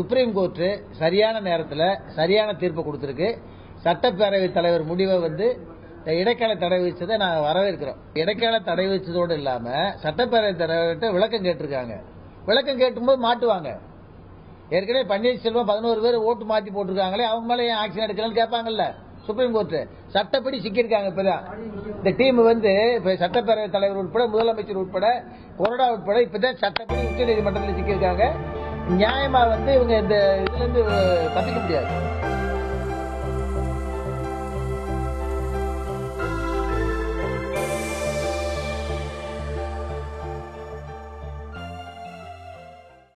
supreme court சரியான நேரத்தில் சரியான தீர்ப்பை கொடுத்துருக்கு சட்டப்பேரவை தலைவர் முடிவை வந்து இந்த இடைக்கால தடை விதிச்சதை நாங்கள் வரவேற்கிறோம் இடைக்கால தடை விதிச்சதோடு இல்லாம சட்டப்பேரவை தலைவர்கிட்ட விளக்கம் கேட்டிருக்காங்க விளக்கம் கேட்டும்போது மாட்டுவாங்க ஏற்கனவே பன்னீர்செல்வம் பதினோரு பேர் ஓட்டு மாத்தி போட்டிருக்காங்களே அவங்க மேல ஏன் ஆக்ஷன் எடுக்கலன்னு கேட்பாங்கல்ல சுப்ரீம் கோர்ட் சட்டப்படி சிக்கியிருக்காங்க இப்பதான் இந்த டீம் வந்து இப்ப சட்டப்பேரவை தலைவர் உட்பட முதலமைச்சர் உட்பட கொறடா உட்பட இப்பதான் சட்டப்படி உச்சநீதிமன்றத்தில் சிக்கியிருக்காங்க நியாயமா வந்து இவங்க இந்த இதுல இருந்து தப்பிக்க முடியாது